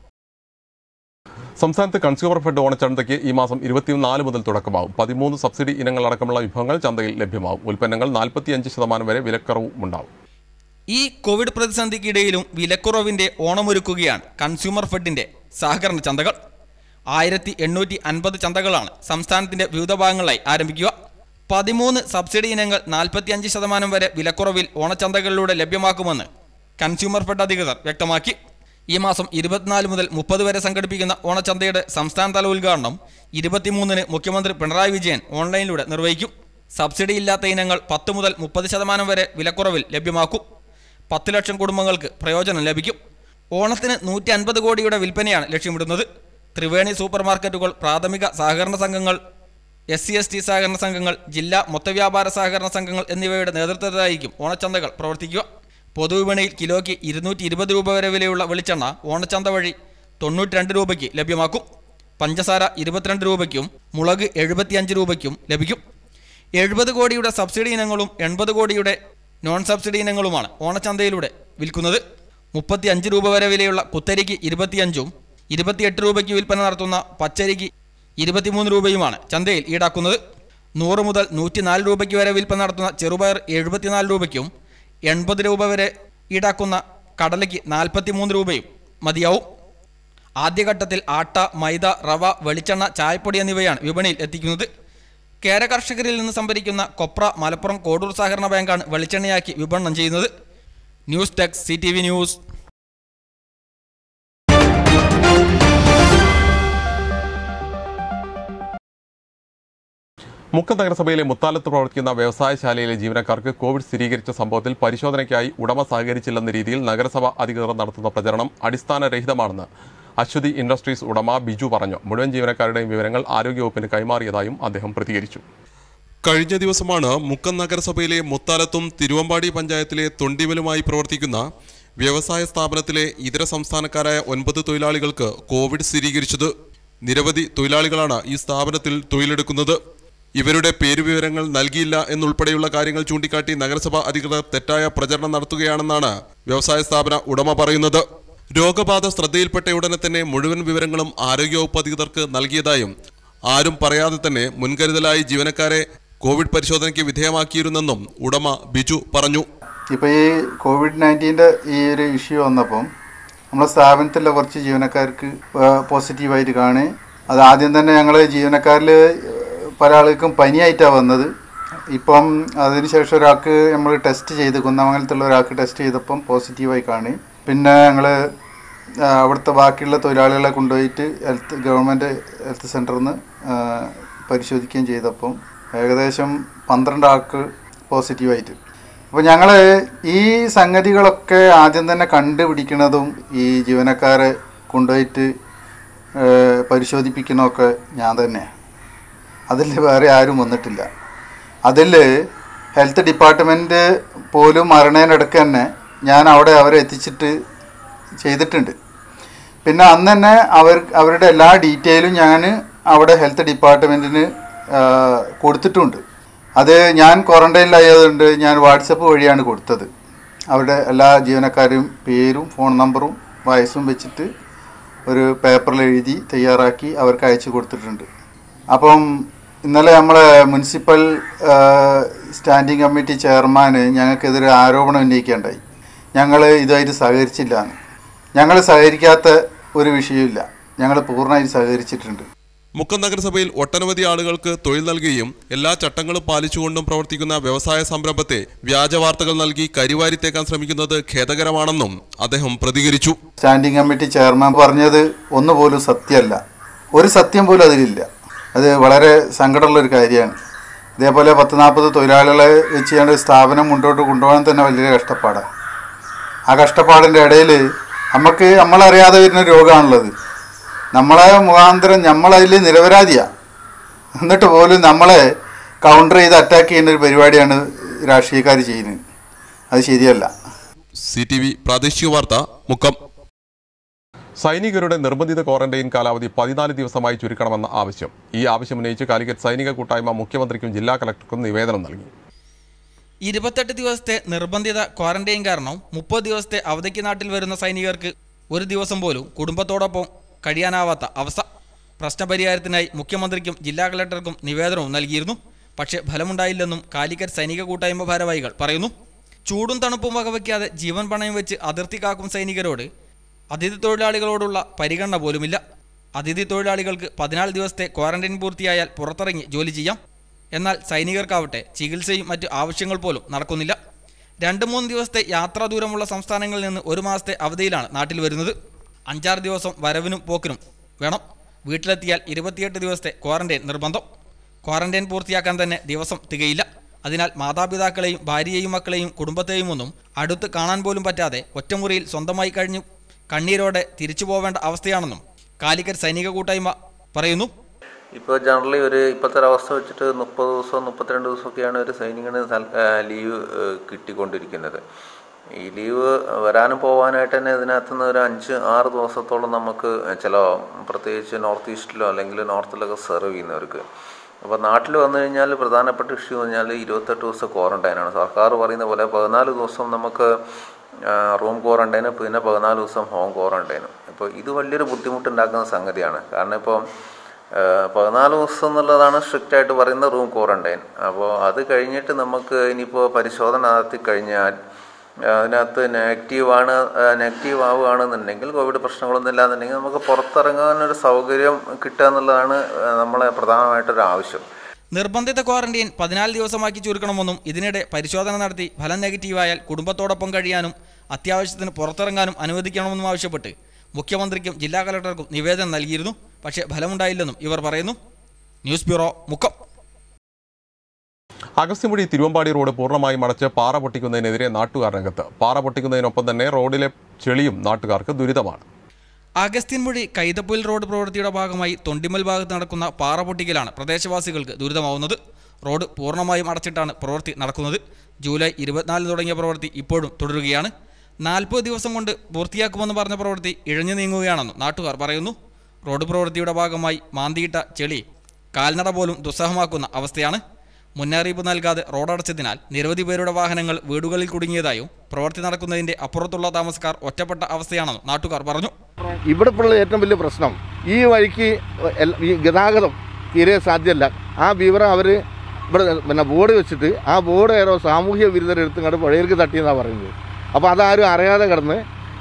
സംസ്ഥാനത്ത് കൺസ്യൂമർ ഫെഡ് ഓണച്ചന്തയ്ക്ക് ഈ മാസം ഇരുപത്തിനാല് മുതൽ തുടക്കമാവും പതിമൂന്ന് സബ്സിഡി ഇനങ്ങളടക്കമുള്ള വിഭവങ്ങൾ ചന്തയിൽ ലഭ്യമാവും ഉൽപ്പന്നങ്ങൾ നാൽപ്പത്തിയഞ്ച് ശതമാനം വരെ വിലക്കറവും ഉണ്ടാവും ഈ കോവിഡ് പ്രതിസന്ധിക്കിടയിലും വിലക്കുറവിന്റെ ഓണമൊരുക്കുകയാണ് കൺസ്യൂമർ ഫെഡിന്റെ സഹകരണ ചന്തകൾ ആയിരത്തി എണ്ണൂറ്റി അൻപത് ചന്തകളാണ് സംസ്ഥാനത്തിന്റെ വിവിധ ഭാഗങ്ങളിലായി ആരംഭിക്കുക പതിമൂന്ന് സബ്സിഡി ഇനങ്ങൾ നാൽപ്പത്തിയഞ്ച് ശതമാനം വരെ വിലക്കുറവിൽ ഓണച്ചന്തകളിലൂടെ ലഭ്യമാക്കുമെന്ന് കൺസ്യൂമർ ഫെഡ് അധികൃതർ വ്യക്തമാക്കി ഈ മാസം ഇരുപത്തിനാല് മുതൽ മുപ്പത് വരെ സംഘടിപ്പിക്കുന്ന ഓണച്ചന്തയുടെ സംസ്ഥാനതല ഉദ്ഘാടനം ഇരുപത്തിമൂന്നിന് മുഖ്യമന്ത്രി പിണറായി വിജയൻ ഓൺലൈനിലൂടെ നിർവഹിക്കും സബ്സിഡി ഇല്ലാത്ത ഇനങ്ങൾ പത്ത് മുതൽ മുപ്പത് ശതമാനം വരെ വിലക്കുറവിൽ ലഭ്യമാക്കും പത്ത് ലക്ഷം കുടുംബങ്ങൾക്ക് പ്രയോജനം ലഭിക്കും ഓണത്തിന് നൂറ്റി അൻപത് കോടിയുടെ വിൽപ്പനയാണ് ലക്ഷ്യമിടുന്നത് ത്രിവേണി സൂപ്പർ മാർക്കറ്റുകൾ പ്രാഥമിക സഹകരണ സംഘങ്ങൾ എസ് സി എസ് ടി സഹകരണ സംഘങ്ങൾ ജില്ലാ മൊത്തവ്യാപാര സഹകരണ സംഘങ്ങൾ എന്നിവയുടെ നേതൃത്വത്തിലായിരിക്കും ഓണച്ചന്തകൾ പ്രവർത്തിക്കുക പൊതുവിപണിയിൽ കിലോയ്ക്ക് ഇരുന്നൂറ്റി ഇരുപത് രൂപ വരെ വിലയുള്ള വെളിച്ചെണ്ണ ഓണച്ചന്ത വഴി തൊണ്ണൂറ്റി രണ്ട് രൂപയ്ക്ക് ലഭ്യമാക്കും പഞ്ചസാര ഇരുപത്തിരണ്ട് രൂപയ്ക്കും മുളക് എഴുപത്തിയഞ്ച് രൂപയ്ക്കും ലഭിക്കും എഴുപത് കോടിയുടെ സബ്സിഡി ഇനങ്ങളും എൺപത് കോടിയുടെ നോൺ സബ്സിഡി ഇനങ്ങളുമാണ് ഓണച്ചന്തയിലൂടെ വിൽക്കുന്നത് മുപ്പത്തി അഞ്ച് രൂപ വരെ വിലയുള്ള കുത്തരിക്ക് ഇരുപത്തിയഞ്ചും ഇരുപത്തിയെട്ട് രൂപയ്ക്ക് വിൽപ്പന നടത്തുന്ന പച്ചരിക്ക് ഇരുപത്തിമൂന്ന് രൂപയുമാണ് ചന്തയിൽ ഈടാക്കുന്നത് നൂറ് മുതൽ നൂറ്റിനാല് രൂപയ്ക്ക് വരെ വിൽപ്പന നടത്തുന്ന ചെറുപയർ എഴുപത്തിനാല് രൂപയ്ക്കും എൺപത് രൂപ വരെ ഈടാക്കുന്ന കടലയ്ക്ക് നാൽപ്പത്തിമൂന്ന് രൂപയും മതിയാവും ആദ്യഘട്ടത്തിൽ ആട്ട മൈദ റവ വെളിച്ചെണ്ണ ചായപ്പൊടി എന്നിവയാണ് വിപണിയിൽ എത്തിക്കുന്നത് കേര കർഷകരിൽ നിന്ന് സംഭരിക്കുന്ന കൊപ്ര മലപ്പുറം കോഡൂർ സഹകരണ ബാങ്കാണ് വെളിച്ചെണ്ണയാക്കി വിപണനം ചെയ്യുന്നത് news desk C T V news Mukkam നഗരസഭയിലെ മുത്താലത്ത് പ്രവർത്തിക്കുന്ന വ്യവസായശാലയിലെ ജീവനക്കാർക്ക് കോവിഡ് സ്ഥിരീകരിച്ച സംഭവത്തിൽ പരിശോധനയ്ക്കായി ഉടമ സഹകരിച്ചില്ലെന്ന രീതിയിൽ നഗരസഭ അധികൃതർ നടത്തുന്ന പ്രചരണം അടിസ്ഥാനരഹിതമാണെന്ന് അശ്വതി ഇൻഡസ്ട്രീസ് ഉടമ ബിജു പറഞ്ഞു മുഴുവൻ ജീവനക്കാരുടെയും വിവരങ്ങൾ ആരോഗ്യവകുപ്പിന് കൈമാറിയതായും അദ്ദേഹം പ്രതികരിച്ചു കഴിഞ്ഞ ദിവസമാണ് മുക്കം നഗരസഭയിലെ മുത്താലത്തും തിരുവമ്പാടി പഞ്ചായത്തിലെ തൊണ്ടിമലുമായി പ്രവർത്തിക്കുന്ന വ്യവസായ സ്ഥാപനത്തിലെ ഇതര സംസ്ഥാനക്കാരായ ഒൻപത് തൊഴിലാളികൾക്ക് കോവിഡ് സ്ഥിരീകരിച്ചത് നിരവധി തൊഴിലാളികളാണ് ഈ സ്ഥാപനത്തിൽ തൊഴിലെടുക്കുന്നത് ഇവരുടെ പേരുവിവരങ്ങൾ നൽകിയില്ല എന്നുൾപ്പെടെയുള്ള കാര്യങ്ങൾ ചൂണ്ടിക്കാട്ടി നഗരസഭ അധികൃതർ തെറ്റായ പ്രചരണം നടത്തുകയാണെന്നാണ് വ്യവസായ സ്ഥാപന ഉടമ പറയുന്നത് രോഗബാധ ശ്രദ്ധയിൽപ്പെട്ട ഉടനെ തന്നെ മുഴുവൻ വിവരങ്ങളും ആരോഗ്യവകുപ്പ് അധികൃതർക്ക് നൽകിയതായും ആരും പറയാതെ തന്നെ മുൻകരുതലായി ജീവനക്കാരെ കോവിഡ് പരിശോധനയ്ക്ക് വിധേയമാക്കിയിരുന്നെന്നും ഉടമ ബിജു പറഞ്ഞു ഇപ്പോൾ ഈ കോവിഡ് നയൻറ്റീൻ്റെ ഈ ഒരു ഇഷ്യൂ വന്നപ്പം നമ്മളെ സ്ഥാപനത്തിലെ കുറച്ച് ജീവനക്കാർക്ക് പോസിറ്റീവായിട്ട് കാണി അത് ആദ്യം തന്നെ ഞങ്ങൾ ജീവനക്കാരിൽ പല ആൾക്കും പനിയായിട്ടാണ് വന്നത് ഇപ്പം അതിനുശേഷം ഒരാൾക്ക് നമ്മൾ ടെസ്റ്റ് ചെയ്ത് കുന്നമംഗലത്തുള്ള ഒരാൾക്ക് ടെസ്റ്റ് ചെയ്തപ്പം പോസിറ്റീവായി കാണി പിന്നെ ഞങ്ങൾ അവിടുത്തെ ബാക്കിയുള്ള തൊഴിലാളികളെ കൊണ്ടുപോയിട്ട് ഹെൽത്ത് ഗവൺമെൻറ് ഹെൽത്ത് സെൻറ്ററിൽ നിന്ന് പരിശോധിക്കുകയും ചെയ്തപ്പം ഏകദേശം പന്ത്രണ്ട് ആൾക്ക് പോസിറ്റീവായിട്ട് അപ്പോൾ ഞങ്ങൾ ഈ സംഗതികളൊക്കെ ആദ്യം തന്നെ കണ്ടുപിടിക്കുന്നതും ഈ ജീവനക്കാരെ കൊണ്ടുപോയിട്ട് ഏഹ്, പരിശോധിപ്പിക്കുന്നതൊക്കെ ഞാൻ തന്നെയാണ് അതിൽ വേറെ ആരും വന്നിട്ടില്ല അതിൽ ഹെൽത്ത് ഡിപ്പാർട്ട്മെൻറ്റ് പോലും മരണേനടുക്ക് തന്നെ ഞാൻ അവിടെ അവരെ എത്തിച്ചിട്ട് ചെയ്തിട്ടുണ്ട് പിന്നെ അന്ന് തന്നെ അവർ അവരുടെ എല്ലാ ഡീറ്റെയിലും ഞാൻ അവിടെ ഹെൽത്ത് ഡിപ്പാർട്ട്മെൻറ്റിന് കൊടുത്തിട്ടുണ്ട് അത് ഞാൻ ക്വാറൻറ്റൈനിലായതുകൊണ്ട് ഞാൻ വാട്സപ്പ് വഴിയാണ് കൊടുത്തത് അവരുടെ എല്ലാ ജീവനക്കാരും പേരും ഫോൺ നമ്പറും വയസ്സും വെച്ചിട്ട് ഒരു പേപ്പറിൽ എഴുതി തയ്യാറാക്കി അവർക്ക് അയച്ചു കൊടുത്തിട്ടുണ്ട് അപ്പം ഇന്നലെ നമ്മളെ മുനിസിപ്പൽ സ്റ്റാൻഡിംഗ് കമ്മിറ്റി ചെയർമാന് ഞങ്ങൾക്കെതിരെ ആരോപണം ഉന്നയിക്കുകയുണ്ടായി ഞങ്ങൾ ഇതുമായിട്ട് സഹകരിച്ചില്ല എന്ന് ഞങ്ങൾ സഹകരിക്കാത്ത ഒരു വിഷയമില്ല ഞങ്ങൾ പൂർണ്ണമായിട്ട് സഹകരിച്ചിട്ടുണ്ട് മുക്കം നഗരസഭയിൽ ഒട്ടനവധി ആളുകൾക്ക് തൊഴിൽ നൽകുകയും എല്ലാ ചട്ടങ്ങളും പാലിച്ചുകൊണ്ടും പ്രവർത്തിക്കുന്ന വ്യവസായ സംരംഭത്തെ വ്യാജ വാർത്തകൾ നൽകി കരിവാരിത്തേക്കാൻ ശ്രമിക്കുന്നത് ഖേദകരമാണെന്നും അദ്ദേഹം പ്രതികരിച്ചു സ്റ്റാൻഡിംഗ് കമ്മിറ്റി ചെയർമാൻ പറഞ്ഞത് ഒന്നുപോലും സത്യമല്ല ഒരു സത്യം പോലും അതിലില്ല അത് വളരെ സങ്കടമുള്ള ഒരു കാര്യമാണ് ഇതേപോലെ പത്ത് നാൽപ്പത് തൊഴിലാളികളെ വെച്ച് ചെയ്യേണ്ട ഒരു സ്ഥാപനം മുന്നോട്ട് കൊണ്ടുപോകാൻ തന്നെ വലിയ കഷ്ടപ്പാടാണ് ആ കഷ്ടപ്പാടിൻ്റെ ഇടയിൽ നമുക്ക് നമ്മളറിയാതെ വരുന്ന രോഗമാണുള്ളത് നമ്മളെ മുഖാന്തരം നമ്മളതിൽ നിരപരാധിയാണ് എന്നിട്ട് പോലും നമ്മളെ കൗണ്ടർ ചെയ്ത് അറ്റാക്ക് ചെയ്യുന്ന ഒരു പരിപാടിയാണ് രാഷ്ട്രീയക്കാർ ചെയ്യുന്നത് അത് ശരിയല്ല സി ടി വി പ്രാദേശിക വാർത്ത മുക്കം സൈനികരുടെ നിർബന്ധിത ക്വാറന്റൈൻ കാലാവധി പതിനാല് ദിവസമായി ചുരുക്കണമെന്ന ആവശ്യം ഈ ആവശ്യം ഉന്നയിച്ച് കാലിക്കറ്റ് സൈനിക കൂട്ടായ്മ മുഖ്യമന്ത്രിക്കും ജില്ലാ കളക്ടർക്കും നിവേദനം നൽകി ഇരുപത്തെട്ട് ദിവസത്തെ നിർബന്ധിത ക്വാറന്റൈൻ കാരണം മുപ്പത് ദിവസത്തെ അവധിക്ക് നാട്ടിൽ വരുന്ന സൈനികർക്ക് ഒരു ദിവസം പോലും കുടുംബത്തോടൊപ്പം കഴിയാനാവാത്ത അവസ്ഥ പ്രശ്നപരിഹാരത്തിനായി മുഖ്യമന്ത്രിക്കും ജില്ലാ കളക്ടർക്കും നിവേദനവും നൽകിയിരുന്നു പക്ഷേ ഫലമുണ്ടായില്ലെന്നും കാലിക്കറ്റ് സൈനിക കൂട്ടായ്മ ഭാരവാഹികൾ പറയുന്നു ചൂടും തണുപ്പും വകവയ്ക്കാതെ ജീവൻ പണയം വെച്ച് അതിർത്തി കാക്കും സൈനികരോട് അതിഥി തൊഴിലാളികളോടുള്ള പരിഗണന പോലുമില്ല അതിഥി തൊഴിലാളികൾക്ക് പതിനാല് ദിവസത്തെ ക്വാറന്റൈൻ പൂർത്തിയായാൽ പുറത്തിറങ്ങി ജോലി ചെയ്യാം എന്നാൽ സൈനികർക്കാവട്ടെ ചികിത്സയും മറ്റു ആവശ്യങ്ങൾ പോലും നടക്കുന്നില്ല രണ്ട് മൂന്ന് ദിവസത്തെ യാത്രാ ദൂരമുള്ള സംസ്ഥാനങ്ങളിൽ നിന്ന് ഒരു മാസത്തെ അവധിയിലാണ് നാട്ടിൽ വരുന്നത് അഞ്ചാറ് ദിവസം വരവിനും പോക്കിനും വേണം വീട്ടിലെത്തിയാൽ ഇരുപത്തിയെട്ട് ദിവസത്തെ ക്വാറന്റൈൻ നിർബന്ധം ക്വാറന്റൈൻ പൂർത്തിയാക്കാൻ തന്നെ ദിവസം തികയില്ല അതിനാൽ മാതാപിതാക്കളെയും ഭാര്യയെയും മക്കളെയും കുടുംബത്തെയും ഒന്നും അടുത്ത് കാണാൻ പോലും പറ്റാതെ ഒറ്റമുറിയിൽ സ്വന്തമായി കഴിഞ്ഞു കണ്ണീരോടെ തിരിച്ചു പോവേണ്ട അവസ്ഥയാണെന്നും കാലിക്കറ്റ് സൈനിക കൂട്ടായ്മ പറയുന്നു ഇപ്പോൾ ജനറലി ഒരു ഇപ്പോഴത്തെ ഒരു അവസ്ഥ വെച്ചിട്ട് മുപ്പത് ദിവസം മുപ്പത്തിരണ്ട് ദിവസമൊക്കെയാണ് ഒരു സൈനികന് സൽ- ആ, ലീവ് ഏഹ്, കിട്ടിക്കൊണ്ടിരിക്കുന്നത് ഈ ലീവ് വരാനും പോകാനായിട്ട് തന്നെ ഇതിനകത്ത് നിന്ന് ഒരു അഞ്ച് ആറ് ദിവസത്തോളം നമുക്ക് ചിലവാകും പ്രത്യേകിച്ച് നോർത്ത് ഈസ്റ്റിലോ അല്ലെങ്കിൽ നോർത്തിലൊക്കെ സെർവ് ചെയ്യുന്നവർക്ക് അപ്പോൾ നാട്ടിൽ വന്നു കഴിഞ്ഞാൽ പ്രധാനപ്പെട്ട ഇഷ്യൂ എന്ന് പറഞ്ഞാൽ ഇരുപത്തെട്ട് ദിവസം ക്വാറന്റൈനാണ് സർക്കാർ പറയുന്ന പോലെ പതിനാല് ദിവസം നമുക്ക് റൂം ക്വാറന്റൈന് പിന്നെ പതിനാല് ദിവസം ഹോം ക്വാറന്റൈനും ഇപ്പോൾ ഇത് വലിയൊരു ബുദ്ധിമുട്ടുണ്ടാക്കുന്ന സംഗതിയാണ് കാരണം ഇപ്പോൾ ഏഹ് പതിനാല് ദിവസം എന്നുള്ളതാണ് സ്ട്രിക്റ്റ് ആയിട്ട് പറയുന്ന റൂം ക്വാറന്റൈൻ അപ്പോൾ അത് കഴിഞ്ഞിട്ട് നമുക്ക് ഇനിയിപ്പോൾ പരിശോധന നടത്തി കഴിഞ്ഞാൽ ഏഹ് അതിനകത്ത് നെഗറ്റീവാണ് നെഗറ്റീവ് ആവുകയാണെന്നുണ്ടെങ്കിൽ കോവിഡ് പ്രശ്നങ്ങളൊന്നും ഇല്ലാന്നുണ്ടെങ്കിൽ നമുക്ക് പുറത്തിറങ്ങാനൊരു സൗകര്യം കിട്ടുക എന്നുള്ളതാണ് ഏഹ് നമ്മളെ പ്രധാനമായിട്ടൊരു ആവശ്യം നിർബന്ധിത ക്വാറന്റൈൻ പതിനാല് ദിവസമാക്കി ചുരുക്കണമെന്നും ഇതിനിടെ പരിശോധന നടത്തി ഫലം നെഗറ്റീവായാൽ കുടുംബത്തോടൊപ്പം കഴിയാനും അത്യാവശ്യത്തിന് പുറത്തിറങ്ങാനും അനുവദിക്കണമെന്നും ആവശ്യപ്പെട്ട് മുഖ്യമന്ത്രിക്കും ജില്ലാ കളക്ടർക്കും നിവേദനം നൽകിയിരുന്നു പക്ഷേ ഫലമുണ്ടായില്ലെന്നും ഇവർ പറയുന്നു news bureau Mukkam Agasthyamudi Thiruvambady road പൂർണ്ണമായും അടച്ച് പാറ പൊട്ടിക്കുന്നതിനെതിരെ നാട്ടുകാർ രംഗത്ത് പാറ പൊട്ടിക്കുന്നതിനൊപ്പം തന്നെ റോഡിലെ ചെളിയും നാട്ടുകാർക്ക് ദുരിതമാണ് അഗസ്ത്യൻമുഴി കൈതപ്പൊയിൽ റോഡ് പ്രവൃത്തിയുടെ ഭാഗമായി തൊണ്ടിമൽ ഭാഗത്ത് നടക്കുന്ന പാറ പൊട്ടിക്കലാണ് പ്രദേശവാസികൾക്ക് ദുരിതമാവുന്നത് റോഡ് പൂർണ്ണമായും അടച്ചിട്ടാണ് പ്രവൃത്തി നടക്കുന്നത് ജൂലൈ ഇരുപത്തിനാലിന് തുടങ്ങിയ പ്രവൃത്തി ഇപ്പോഴും തുടരുകയാണ് നാൽപ്പത് ദിവസം കൊണ്ട് പൂർത്തിയാക്കുമെന്ന് പറഞ്ഞ പ്രവൃത്തി ഇഴഞ്ഞു നീങ്ങുകയാണെന്നും നാട്ടുകാർ പറയുന്നു റോഡ് പ്രവൃത്തിയുടെ ഭാഗമായി മാന്തിയിട്ട ചെളി കാൽനട പോലും ദുസ്സഹമാക്കുന്ന അവസ്ഥയാണ് മുന്നറിയിപ്പ് നൽകാതെ റോഡടച്ചതിനാൽ നിരവധി പേരുടെ വാഹനങ്ങൾ വീടുകളിൽ കുടുങ്ങിയതായും പ്രവൃത്തി നടക്കുന്നതിന്റെ അപ്പുറത്തുള്ള താമസക്കാർ ഒറ്റപ്പെട്ട അവസ്ഥയാണെന്നും നാട്ടുകാർ പറഞ്ഞു ഇവിടെ ഇപ്പോൾ ഉള്ള ഏറ്റവും വലിയ പ്രശ്നം ഈ വഴിക്ക് എൽ- ഈ ഗതാഗതം തീരെ സാധ്യമല്ല ആ വിവരം അവർ ഇവിടെ പിന്നെ ബോർഡ് വെച്ചിട്ട് ആ ബോർഡ് ഏതോ സാമൂഹ്യ വിരുദ്ധരെടുത്തും കണ്ട് പുഴയിലേക്ക് തട്ടിയെന്നാണ് പറയുന്നത് അപ്പോൾ അതാരും അറിയാതെ കിടന്ന്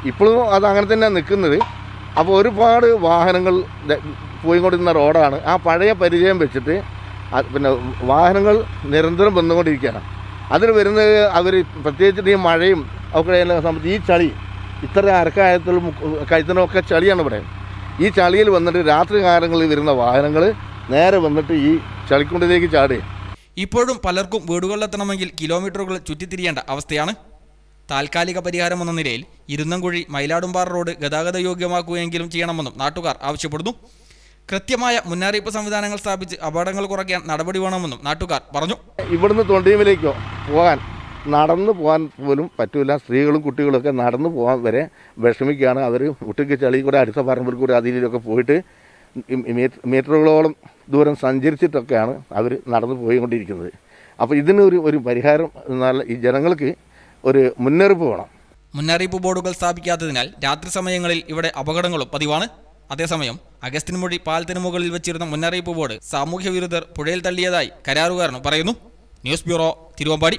ഇപ്പോഴും അത് അങ്ങനെ തന്നെയാണ് നിൽക്കുന്നത് അപ്പോൾ ഒരുപാട് വാഹനങ്ങൾ ദ- പോയിക്കൊണ്ടിരുന്ന റോഡാണ് ആ പഴയ പരിചയം വെച്ചിട്ട് അത് പിന്നെ വാഹനങ്ങൾ നിരന്തരം വന്നുകൊണ്ടിരിക്കുകയാണ് അതിന് വരുന്നത് അവർ പ്രത്യേകിച്ചിട്ട് ഈ മഴയും ഒക്കെ സംബന്ധിച്ച് ഈ ചളി ഇത്ര അരക്കായത്തിലും കഴുത്തിനൊക്കെ ചളിയാണ് ഇവിടെ ഈ ചളിയിൽ വന്നിട്ട് രാത്രി കാലങ്ങളിൽ വരുന്ന വാഹനങ്ങൾ നേരെ വന്നിട്ട് ഈ ചളിക്കുണ്ടിലേക്ക് ചാടുകയും ഇപ്പോഴും പലർക്കും വീടുകളിലെത്തണമെങ്കിൽ കിലോമീറ്ററുകൾ ചുറ്റിത്തിരിയേണ്ട അവസ്ഥയാണ് താൽക്കാലിക പരിഹാരം എന്ന നിലയിൽ ഇരുന്നംകുഴി മയിലാടുംപാറ റോഡ് ഗതാഗത യോഗ്യമാക്കുകയെങ്കിലും ചെയ്യണമെന്നും നാട്ടുകാർ ആവശ്യപ്പെടുന്നു കൃത്യമായ മുന്നറിയിപ്പ് സംവിധാനങ്ങൾ സ്ഥാപിച്ച് അപകടങ്ങൾ കുറയ്ക്കാൻ നടപടി വേണമെന്നും നാട്ടുകാർ പറഞ്ഞു ഇവിടുന്ന് തൊണ്ടിയുമിലേക്കോ പോകാൻ നടന്നു പോകാൻ പോലും പറ്റൂല സ്ത്രീകളും കുട്ടികളൊക്കെ നടന്നു പോകാൻ വരെ വിഷമിക്കുകയാണ് അവർ ഒട്ടുക്ക് ചളി കൂടെ അടുത്ത പറമ്പിൽ കൂടെ അതിലൊക്കെ പോയിട്ട് ഈ മീറ്റ- മീറ്ററുകളോളം ദൂരം സഞ്ചരിച്ചിട്ടൊക്കെയാണ് അവർ നടന്നു പോയിക്കൊണ്ടിരിക്കുന്നത് അപ്പോൾ ഇതിന് ഒരു ഒരു പരിഹാരം എന്നാൽ ഈ ജനങ്ങൾക്ക് ഒരു മുന്നറിയിപ്പ് വേണം മുന്നറിയിപ്പ് ബോർഡുകൾ സ്ഥാപിക്കാത്തതിനാൽ രാത്രി സമയങ്ങളിൽ ഇവിടെ അപകടങ്ങളും പതിവാണ് അതേസമയം അഗസ്റ്റിൻമൊഴി പാലത്തിന് മുകളിൽ വെച്ചിരുന്ന മുന്നറിയിപ്പ് ബോർഡ് സാമൂഹ്യ വിരുദ്ധർ പുഴയിൽ തള്ളിയതായി കരാറുകാരൻ പറയുന്നു ന്യൂസ് ബ്യൂറോ തിരുവമ്പാടി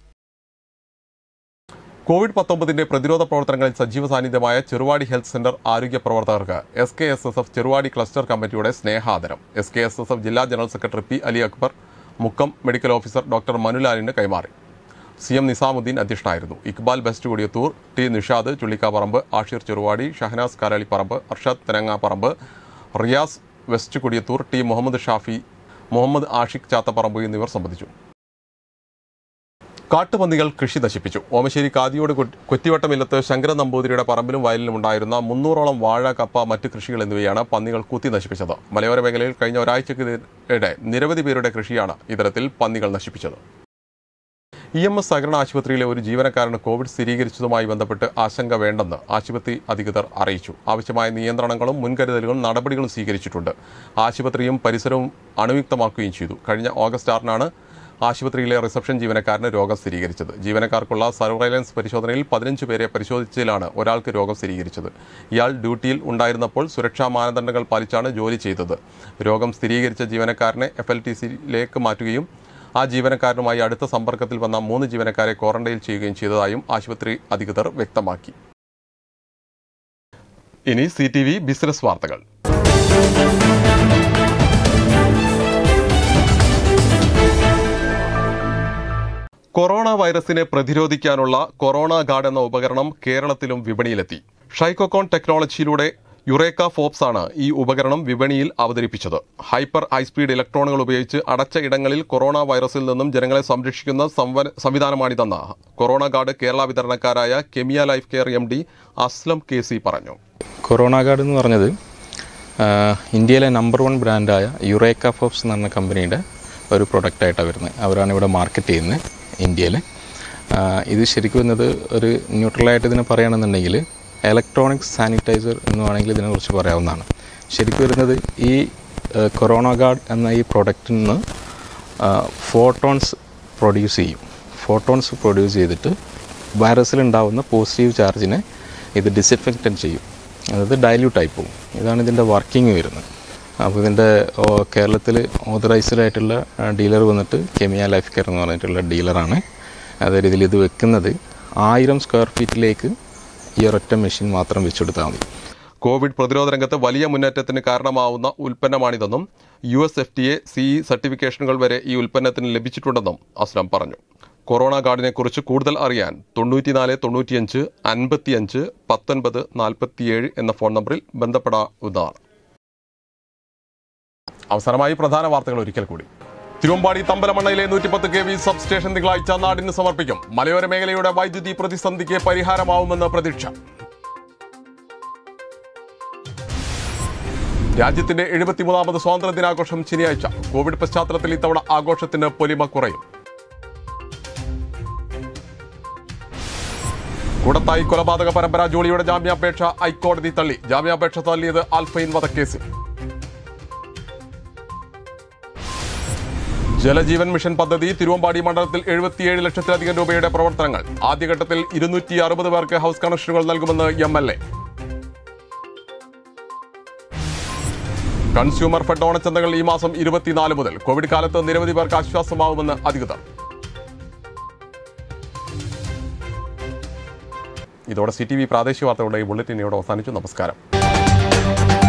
കോവിഡ് പത്തൊമ്പതിന്റെ പ്രതിരോധ പ്രവർത്തനങ്ങളിൽ സജീവ സാന്നിധ്യമായ ചെറുവാടി ഹെൽത്ത് സെന്റർ ആരോഗ്യ പ്രവർത്തകർക്ക് S K S S F Cheruvadi cluster കമ്മിറ്റിയുടെ സ്നേഹാദരം S K S S F ജില്ലാ general secretary P Ali Akbar Mukkam medical officer doctor മനുലാലിന് കൈമാറി സി എം നിസാമുദ്ദീൻ അധ്യക്ഷനായിരുന്നു Iqbal west Kodiyathur T Nishad Chullikkaparamba Ashir Cheruvadi Shahnas Karaliparamba Arshad Thenangaparamba Riyas west Kodiyathur T Muhammad Shafi Muhammad Ashiq Chathaparamba എന്നിവർ സംബന്ധിച്ചു കാട്ടുപന്നികൾ കൃഷി നശിപ്പിച്ചു ഓമശ്ശേരി കാതിയോട് കൊ- കൊറ്റിവട്ടമില്ലത്ത് ശങ്കരൻ നമ്പൂതിരിയുടെ പറമ്പിലും വയലിലും ഉണ്ടായിരുന്ന മുന്നൂറോളം വാഴ കപ്പ മറ്റ് കൃഷികൾ എന്നിവയാണ് പന്നികൾ കുത്തി നശിപ്പിച്ചത് മലയോര മേഖലയിൽ കഴിഞ്ഞ ഒരാഴ്ചക്കിടെ നിരവധി പേരുടെ കൃഷിയാണ് ഇത്തരത്തിൽ പന്നികൾ നശിപ്പിച്ചത് ഇ എം എസ് സഹകരണ ആശുപത്രിയിലെ ഒരു ജീവനക്കാരന് കോവിഡ് സ്ഥിരീകരിച്ചതുമായി ബന്ധപ്പെട്ട് ആശങ്ക വേണ്ടെന്ന് ആശുപത്രി അധികൃതർ അറിയിച്ചു ആവശ്യമായ നിയന്ത്രണങ്ങളും മുൻകരുതലുകളും നടപടികളും സ്വീകരിച്ചിട്ടുണ്ട് ആശുപത്രിയും പരിസരവും അണുയുക്തമാക്കുകയും ചെയ്തു കഴിഞ്ഞ ഓഗസ്റ്റ് ആറിനാണ് ആശുപത്രിയിലെ റിസപ്ഷൻ ജീവനക്കാരന് രോഗം സ്ഥിരീകരിച്ചത് ജീവനക്കാർക്കുള്ള സർവൈലൻസ് പരിശോധനയിൽ പതിനഞ്ച് പേരെ പരിശോധിച്ചതിലാണ് ഒരാൾക്ക് രോഗം സ്ഥിരീകരിച്ചത് ഇയാൾ ഡ്യൂട്ടിയിൽ ഉണ്ടായിരുന്നപ്പോൾ സുരക്ഷാ മാനദണ്ഡങ്ങൾ പാലിച്ചാണ് ജോലി ചെയ്തത് രോഗം സ്ഥിരീകരിച്ച ജീവനക്കാരനെ എഫ് എൽ ടി സിയിലേക്ക് മാറ്റുകയും ആ ജീവനക്കാരനുമായി അടുത്ത സമ്പർക്കത്തിൽ വന്ന മൂന്ന് ജീവനക്കാരെ ക്വാറന്റൈൻ ചെയ്യുകയും ചെയ്തതായും ആശുപത്രി അധികൃതർ വ്യക്തമാക്കി ഇനി സി ടി വി ബിസിനസ് വാർത്തകൾ കൊറോണ വൈറസിനെ പ്രതിരോധിക്കാനുള്ള കൊറോണ ഗാർഡ് എന്ന ഉപകരണം കേരളത്തിലും വിപണിയിലെത്തി ഷൈക്കോക്കോൺ ടെക്നോളജിയിലൂടെ യുറേക്ക ഫോപ്സ് ആണ് ഈ ഉപകരണം വിപണിയിൽ അവതരിപ്പിച്ചത് ഹൈപ്പർ ഹൈസ്പീഡ് ഇലക്ട്രോണുകൾ ഉപയോഗിച്ച് അടച്ച ഇടങ്ങളിൽ കൊറോണ വൈറസിൽ നിന്നും ജനങ്ങളെ സംരക്ഷിക്കുന്ന സംവ- സംവിധാനമാണിതെന്ന് കൊറോണ ഗാർഡ് കേരള വിതരണക്കാരായ Kemia life care M D Aslam K C പറഞ്ഞു കൊറോണ ഗാർഡ് എന്ന് പറഞ്ഞത് ആ, ഇന്ത്യയിലെ നമ്പർ വൺ ബ്രാൻഡായ യുറേക്ക ഫോപ്സ് എന്ന് പറഞ്ഞ കമ്പനിയുടെ ഒരു പ്രൊഡക്റ്റായിട്ടാണ് വരുന്നത് അവരാണ് ഇവിടെ മാർക്കറ്റ് ചെയ്യുന്നത് ഇന്ത്യയിൽ ഇത് ശരിക്കും വരുന്നത് ഒരു ന്യൂട്രലായിട്ട് ഇതിനെ പറയുകയാണെന്നുണ്ടെങ്കിൽ ഇലക്ട്രോണിക് സാനിറ്റൈസർ എന്ന് വേണമെങ്കിൽ ഇതിനെക്കുറിച്ച് പറയാവുന്നതാണ് ശരിക്കും വരുന്നത് ഈ ആ, കൊറോണ ഗാർഡ് എന്ന ഈ പ്രൊഡക്റ്റിൽ നിന്ന് ഫോട്ടോൺസ് പ്രൊഡ്യൂസ് ചെയ്യും ഫോട്ടോൺസ് പ്രൊഡ്യൂസ് ചെയ്തിട്ട് വൈറസിലുണ്ടാവുന്ന പോസിറ്റീവ് ചാർജിനെ ഇത് ഡിസിൻഫെക്റ്റൻ ചെയ്യും അതായത് ഡയല്യൂട്ട് ആയി പോകും ഇതാണ് ഇതിൻ്റെ വർക്കിംഗ് വരുന്നത് അപ്പോൾ ഇതിൻ്റെ കേരളത്തിൽ ഓതറൈസ്ഡ് ആയിട്ടുള്ള ഡീലർ വന്നിട്ട് കെമിയ ലൈഫ് കെയർ എന്ന് പറഞ്ഞിട്ടുള്ള ഡീലറാണ് അതായത് ഇതിൽ ഇത് വെക്കുന്നത് ആയിരം സ്ക്വയർ ഫീറ്റിലേക്ക് ഈ ഒരൊറ്റ മെഷീൻ മാത്രം വെച്ചെടുത്താൽ മതി കോവിഡ് പ്രതിരോധ രംഗത്ത് വലിയ മുന്നേറ്റത്തിന് കാരണമാവുന്ന ഉൽപ്പന്നമാണിതെന്നും U S F T A CE സർട്ടിഫിക്കേഷനുകൾ വരെ ഈ ഉൽപ്പന്നത്തിന് ലഭിച്ചിട്ടുണ്ടെന്നും അസ്ലം പറഞ്ഞു കൊറോണ ഗാർഡിനെ കുറിച്ച് കൂടുതൽ അറിയാൻ തൊണ്ണൂറ്റിനാല് തൊണ്ണൂറ്റിയഞ്ച് അൻപത്തിയഞ്ച് പത്തൊൻപത് നാൽപ്പത്തിയേഴ് എന്ന ഫോൺ നമ്പറിൽ ബന്ധപ്പെടാവുന്നതാണ് അവസാനമായി പ്രധാന വാർത്തകൾ ഒരിക്കൽ കൂടി തിരുവമ്പാടി തമ്പലമണ്ണയിലെ നൂറ്റിപ്പത്ത് കെ വി സബ് സ്റ്റേഷൻ തിങ്കളാഴ്ച നാടിന് സമർപ്പിക്കും മലയോര മേഖലയുടെ വൈദ്യുതി പ്രതിസന്ധിക്ക് പരിഹാരമാവുമെന്ന് പ്രതീക്ഷ രാജ്യത്തിന്റെ എഴുപത്തിമൂന്നാമത് സ്വാതന്ത്ര്യ ദിനാഘോഷം ശനിയാഴ്ച കോവിഡ് പശ്ചാത്തലത്തിൽ ഇത്തവണ ആഘോഷത്തിന് പൊലിമ കുറയും കൂടത്തായി കൊലപാതക പരമ്പര ജോളിയുടെ ജാമ്യാപേക്ഷ ഹൈക്കോടതി തള്ളി ജാമ്യാപേക്ഷ തള്ളിയത് ആൽഫൈൻ വധക്കേസിൽ ജലജീവൻ മിഷൻ പദ്ധതി തിരുവമ്പാടി മണ്ഡലത്തിൽ എഴുപത്തിയേഴ് ലക്ഷത്തിലധികം രൂപയുടെ പ്രവർത്തനങ്ങൾ ആദ്യഘട്ടത്തിൽ ഇരുന്നൂറ്റി അറുപത് പേർക്ക് ഹൗസ് കണക്ഷനുകൾ നൽകുമെന്ന് M L A consumer fed ഓണച്ചന്തകൾ ഈ മാസം ഇരുപത്തിനാല് മുതൽ കോവിഡ് കാലത്ത് നിരവധി പേർക്ക് ആശ്വാസമാവുമെന്ന് അധികൃതർ ഇതോടെ സി ടി വി പ്രാദേശിക വാർത്തകളുടെ ഈ ബുള്ളറ്റിൻ ഇവിടെ അവസാനിച്ചു നമസ്കാരം